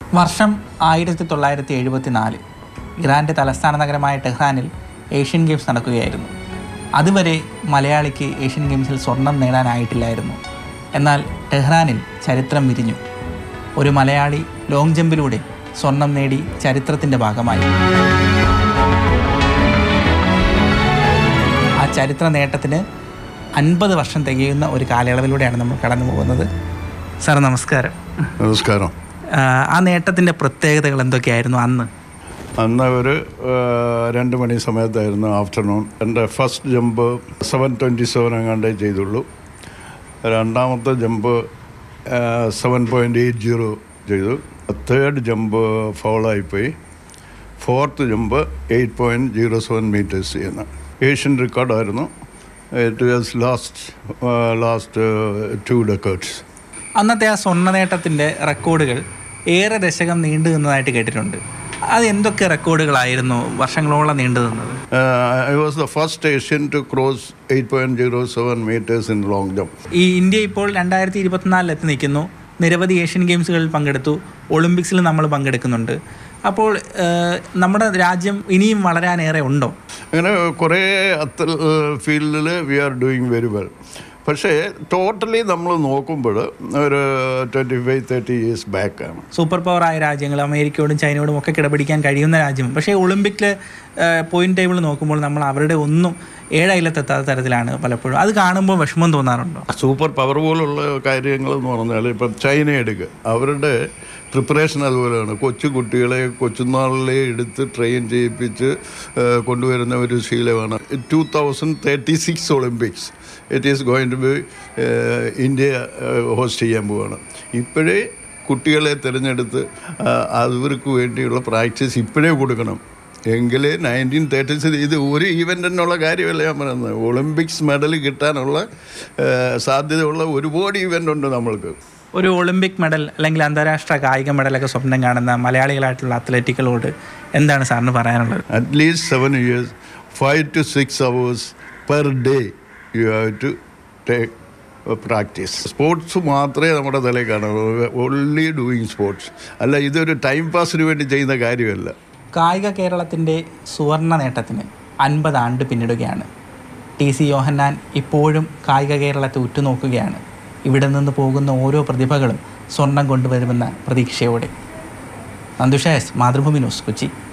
വർഷം ആയിരത്തി തൊള്ളായിരത്തി എഴുപത്തി നാല് ഇറാൻ്റെ തലസ്ഥാന നഗരമായ ടെഹ്റാനിൽ ഏഷ്യൻ ഗെയിംസ് നടക്കുകയായിരുന്നു അതുവരെ മലയാളിക്ക് ഏഷ്യൻ ഗെയിംസിൽ സ്വർണം നേടാനായിട്ടില്ലായിരുന്നു എന്നാൽ ടെഹ്റാനിൽ ചരിത്രം വിരിഞ്ഞു ഒരു മലയാളി ലോങ് ജമ്പിലൂടെ സ്വർണം നേടി ചരിത്രത്തിൻ്റെ ഭാഗമായി ആ ചരിത്ര നേട്ടത്തിന് അൻപത് വർഷം തികയുന്ന ഒരു കാലയളവിലൂടെയാണ് നമ്മൾ കടന്നു പോകുന്നത് സാർ നമസ്കാരം നമസ്കാരം ആ, ആ നേട്ടത്തിൻ്റെ പ്രത്യേകതകൾ എന്തൊക്കെയായിരുന്നു അന്ന് അന്ന് ഒരു ആ, രണ്ട് മണി സമയത്തായിരുന്നു ആഫ്റ്റർനൂൺ എൻ്റെ first jump seven twenty seven എങ്ങാണ്ടേ ചെയ്തുള്ളൂ രണ്ടാമത്തെ jump seven point eight zero ചെയ്തു തേർഡ് ജമ്പ് ഫോളായിപ്പോയി fourth jump eight point zero seven meters ചെയ്യുന്ന ഏഷ്യൻ റെക്കോർഡായിരുന്നു it was last last two decades അന്നത്തെ ആ സ്വർണ്ണ നേട്ടത്തിൻ്റെ റെക്കോർഡുകൾ ഏറെ ദശകം നീണ്ടു നിന്നതായിട്ട് കേട്ടിട്ടുണ്ട് അത് എന്തൊക്കെ റെക്കോർഡുകളായിരുന്നു വർഷങ്ങളോളം നീണ്ടു നിന്നത് Uh, I was the first Asian to cross 8.07 meters in long jump. ഈ ഇന്ത്യ ഇപ്പോൾ രണ്ടായിരത്തി ഇരുപത്തിനാലിൽ എത്തി നിൽക്കുന്നു നിരവധി ഏഷ്യൻ ഗെയിംസുകളിൽ പങ്കെടുത്തു ഒളിമ്പിക്സിൽ നമ്മൾ പങ്കെടുക്കുന്നുണ്ട് അപ്പോൾ ഏഹ്, നമ്മുടെ രാജ്യം ഇനിയും വളരാനേറെ ഉണ്ടോ അങ്ങനെ കുറേ അത്ര ഫീൽഡിൽ we are doing very well പക്ഷേ ടോട്ടലി നമ്മൾ നോക്കുമ്പോൾ ഒരു ട്വൻറ്റി ഫൈവ് തേർട്ടി ഇയേഴ്സ് ബാക്കാണ് സൂപ്പർ പവർ ആയ രാജ്യങ്ങൾ അമേരിക്കയോടും ചൈനയോടും ഒക്കെ കിടപിടിക്കാൻ കഴിയുന്ന രാജ്യം പക്ഷേ ഒളിമ്പിക്കിൽ പോയിന്റ് ടേബിൾ നോക്കുമ്പോൾ നമ്മൾ അവരുടെ ഒന്നും ഏഴയിലെത്തെത്താത്ത തരത്തിലാണ് പലപ്പോഴും അത് കാണുമ്പോൾ വിഷമം തോന്നാറുണ്ടോ സൂപ്പർ പവർ പോലുള്ള കാര്യങ്ങൾ എന്ന് പറഞ്ഞാൽ ഇപ്പം ചൈന എടുക്കുക അവരുടെ പ്രിപ്പറേഷൻ അതുപോലെയാണ് കൊച്ചു കുട്ടികളെ കൊച്ചുനാളിലെ എടുത്ത് ട്രെയിൻ ചെയ്യിപ്പിച്ച് ആ, കൊണ്ടുവരുന്ന ഒരു ശീലമാണ് two thousand thirty six Olympics it is going to be India host ചെയ്യാൻ പോവുകയാണ് ഇപ്പോഴേ കുട്ടികളെ തിരഞ്ഞെടുത്ത് ആ, അവർക്ക് വേണ്ടിയുള്ള പ്രാക്ടീസ് ഇപ്പോഴേ കൊടുക്കണം എങ്കിൽ നയൻറ്റീൻ തേർട്ടി സിക്സ് ഇത് ഒരു ഈവൻറ്റിനുള്ള കാര്യമല്ല ഞാൻ പറയുന്നത് ഒളിമ്പിക്സ് മെഡൽ കിട്ടാനുള്ള ആ, സാധ്യതയുള്ള ഒരുപാട് ഈവൻ്റ് ഉണ്ട് നമ്മൾക്ക് ഒരു ഒളിമ്പിക് മെഡൽ അല്ലെങ്കിൽ അന്താരാഷ്ട്ര കായിക മെഡലൊക്കെ സ്വപ്നം കാണുന്ന മലയാളികളായിട്ടുള്ള അത്ലറ്റിക്കുകളോട് എന്താണ് സാറിന് പറയാനുള്ളത് at least seven years five to six hours per day you have to take practice sports മാത്രമേ നമ്മുടെ തലയിൽ കാണുള്ളൂ ഓൺലി ഡൂയിങ് സ്പോർട്സ് അല്ല ഇതൊരു ടൈം പാസിന് വേണ്ടി ചെയ്യുന്ന കാര്യമല്ല കായിക കേരളത്തിൻ്റെ സുവർണ നേട്ടത്തിന് അൻപത് ആണ്ട് പിന്നിടുകയാണ് ടി സി യോഹന്നാൻ ഇപ്പോഴും കായിക കേരളത്തെ ഉറ്റുനോക്കുകയാണ് ഇവിടെ നിന്ന് പോകുന്ന ഓരോ പ്രതിഭകളും സ്വർണം കൊണ്ടുവരുമെന്ന പ്രതീക്ഷയോടെ നന്ദുഷ എസ് മാതൃഭൂമി ന്യൂസ് കൊച്ചി